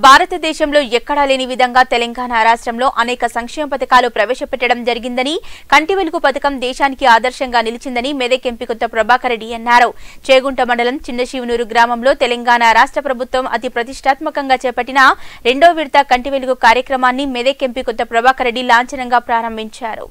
భారతదేశంలో ఎక్కడా లేని విధంగా తెలంగాణ రాష్ట్రంలో అనేక సంక్షేమ పథకాలు ప్రవేశపెట్టడం జరిగిందని కంటి వెలుగు పథకం దేశానికి ఆదర్శంగా నిలిచిందని మెదక్ ఎంపీ కొత్త ప్రభాకర్ రెడ్డి అన్నారు చేగుంట మండలం చిన్నశివనూరు గ్రామంలో తెలంగాణ రాష్ట్ర ప్రభుత్వం అతి ప్రతిష్టాత్మకంగా చేపట్టిన రెండో విడత కంటి వెలుగు కార్యక్రమాన్ని మెదక్ ఎంపీ కొత్త ప్రభాకర్ రెడ్డి లాంఛనంగా ప్రారంభించారు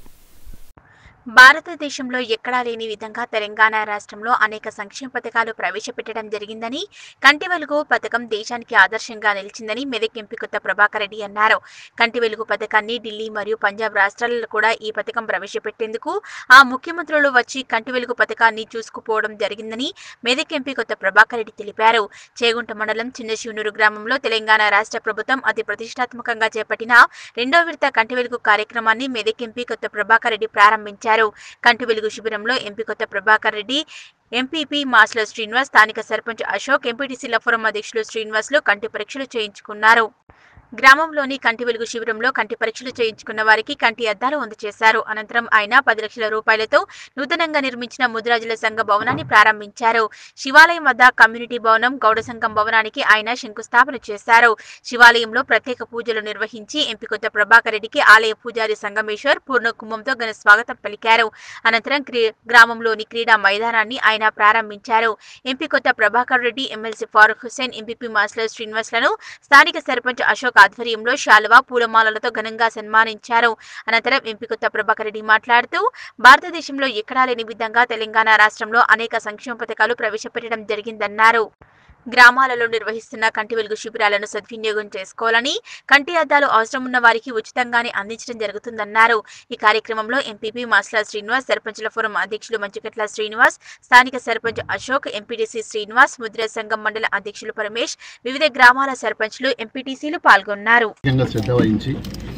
భారతదేశంలో ఎక్కడా లేని విధంగా తెలంగాణ రాష్ట్రంలో అనేక సంక్షేమ పథకాలు ప్రవేశపెట్టడం జరిగిందని కంటి వెలుగు పథకం దేశానికి ఆదర్శంగా నిలిచిందని మెదక్ ఎంపీ కొత్త ప్రభాకర్ రెడ్డి అన్నారు కంటి వెలుగు పథకాన్ని ఢిల్లీ మరియు పంజాబ్ రాష్ట్రాలలో కూడా ఈ పథకం ప్రవేశపెట్టేందుకు ఆ ముఖ్యమంత్రులు వచ్చి కంటి వెలుగు పథకాన్ని చూసుకుపోవడం జరిగిందని మెదక్ ఎంపీ కొత్త ప్రభాకర్ రెడ్డి తెలిపారు చేగుంట మండలం చిన్నశివనూరు గ్రామంలో తెలంగాణ రాష్ట్ర ప్రభుత్వం అతి ప్రతిష్టాత్మకంగా చేపట్టిన రెండో విడత కంటి వెలుగు కార్యక్రమాన్ని మెదక్ ఎంపీ కొత్త ప్రభాకర్ రెడ్డి ప్రారంభించారు కంటి వెలుగు శిబిరంలో ఎంపీ కొత్త ప్రభాకర్ రెడ్డి ఎంపీపీ మాస్లో శ్రీనివాస్ స్థానిక సర్పంచ్ అశోక్ ఎంపీటీసీ లఫోరం అధ్యక్షులు శ్రీనివాస్లు కంటి పరీక్షలు చేయించుకున్నారు గ్రామంలోని కంటి వెలుగు శిబిరంలో కంటి పరీక్షలు చేయించుకున్న వారికి కంటి అద్దాలు అందజేశారు అనంతరం ఆయన పది లక్షల రూపాయలతో నూతనంగా నిర్మించిన ముద్రాజుల సంఘ భవనాన్ని ప్రారంభించారు శివాలయం వద్ద కమ్యూనిటీ భవనం గౌడ సంఘం భవనానికి ఆయన శంకుస్థాపన చేశారు శివాలయంలో ప్రత్యేక పూజలు నిర్వహించి ఎంపీ కొత్త ప్రభాకర్ రెడ్డికి ఆలయ పూజారి సంగమేశ్వర్ పూర్ణ కుంభంతో ఘన స్వాగతం పలికారు అనంతరం క్రీ- గ్రామంలోని క్రీడా మైదానాన్ని ఆయన ప్రారంభించారు MP Kotha Prabhakar Reddy MLC Farooq Hussain MPP master శ్రీనివాస్లను స్థానిక సర్పంచ్ అశోక్ ఆధ్వర్యంలో శాలువా పూలమాలలతో ఘనంగా సన్మానించారు అనంతరం ఎంపీ కొత్త ప్రభాకర్ రెడ్డి మాట్లాడుతూ భారతదేశంలో ఎక్కడా లేని విధంగా తెలంగాణ రాష్ట్రంలో అనేక సంక్షేమ పథకాలు ప్రవేశపెట్టడం జరిగిందన్నారు గ్రామాలలో నిర్వహిస్తున్న కంటి వెలుగు శిబిరాలను సద్వినియోగం చేసుకోవాలని కంటి అద్దాలు అవసరం ఉన్న వారికి ఉచితంగానే అందించడం జరుగుతుందన్నారు ఈ కార్యక్రమంలో ఎంపీపీ మాస్లా శ్రీనివాస్ సర్పంచుల ఫోరం అధ్యక్షులు మంచుకట్ల శ్రీనివాస్ స్థానిక సర్పంచ్ అశోక్ ఎంపీటీసీ శ్రీనివాస్ ముద్ర సంఘం మండల అధ్యక్షులు పరమేష్ వివిధ గ్రామాల సర్పంచ్లు ఎంపీటీసీలు పాల్గొన్నారు ముఖ్యంగా శ్రద్ధ వహించి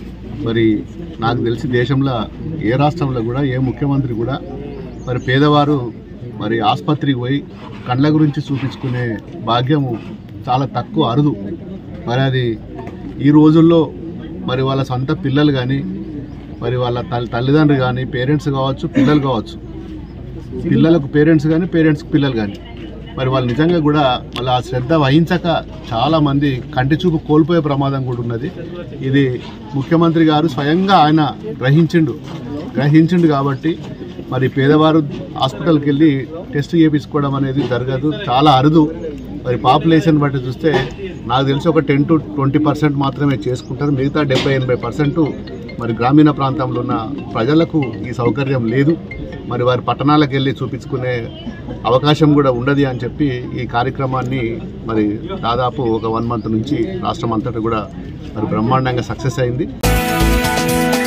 మరి నాకు తెలిసి దేశంలో ఏ రాష్ట్రంలో కూడా ఏ ముఖ్యమంత్రి కూడా మరి పేదవారు మరి ఆసుపత్రికి పోయి కండ్ల గురించి చూపించుకునే భాగ్యము చాలా తక్కువ అరుదు మరి అది ఈ రోజుల్లో మరి వాళ్ళ సొంత పిల్లలు కానీ మరి వాళ్ళ తల్లి తల్లిదండ్రులు కానీ పేరెంట్స్ కావచ్చు పిల్లలు కావచ్చు పిల్లలకు పేరెంట్స్ కానీ పేరెంట్స్కి పిల్లలు కానీ మరి వాళ్ళు నిజంగా కూడా వాళ్ళ ఆ శ్రద్ధ వహించక చాలా మంది కంటి చూపు కోల్పోయే ప్రమాదం కూడా ఉన్నది ఇది ముఖ్యమంత్రి గారు స్వయంగా ఆయన గ్రహించిండు గ్రహించిండు కాబట్టి మరి పేదవారు హాస్పిటల్కి వెళ్ళి టెస్ట్ చేయించుకోవడం అనేది జరగదు చాలా అరుదు మరి పాపులేషన్ బట్టి చూస్తే నాకు తెలిసి ఒక టెన్ టు ట్వంటీ పర్సెంట్ మాత్రమే చేసుకుంటారు మిగతా డెబ్బై ఎనభై పర్సెంట్ మరి గ్రామీణ ప్రాంతంలో ఉన్న ప్రజలకు ఈ సౌకర్యం లేదు మరి వారి పట్టణాలకు వెళ్ళి చూపించుకునే అవకాశం కూడా ఉండదు అని చెప్పి ఈ కార్యక్రమాన్ని మరి దాదాపు ఒక వన్ మంత్ నుంచి రాష్ట్రం అంతటా కూడా మరి బ్రహ్మాండంగా సక్సెస్ అయింది